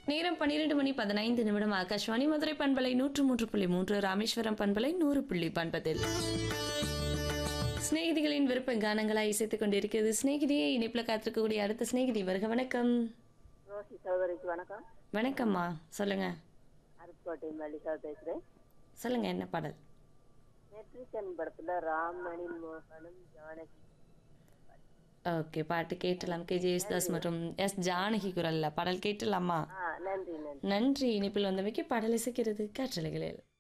நேரம் பன்னிரண்டு மணி பதினைந்து நிமிடம் ஆகாஷ்வாணி மதுரை பண்பலை நூற்று மூன்று புள்ளி மூன்று ராமேஸ்வரம் பண்பலை நூறு புள்ளி பண்பதில் சிநேகிதிகளின் விருப்ப கானங்களாய் இசைத்துக் கொண்டிருக்கிறது சிநேகிதியை இணைப்புல காத்திருக்கக்கூடிய அடுத்த சிநேகிதி வருக வணக்கம் ரோசி சகோதரிக்கு வணக்கம் வணக்கம்மா சொல்லுங்க அருப்புக்கோட்டை மல்லிகா பேசுகிறேன் சொல்லுங்க என்ன பாடல் நெட்ரிகன் படத்துல ராமணி மோகனும் ஜானகி ஓகே பாட்டு கேட்டலாம் கே ஜே யேசுதாஸ் மற்றும் எஸ் ஜானகி குரல்ல பாடல் கேட்டலாமா ஆ நன்றி நன்றி நன்றி இணைப்பில் வந்தமைக்கு பாடல் இசைக்கிறது காற்றலைகளில்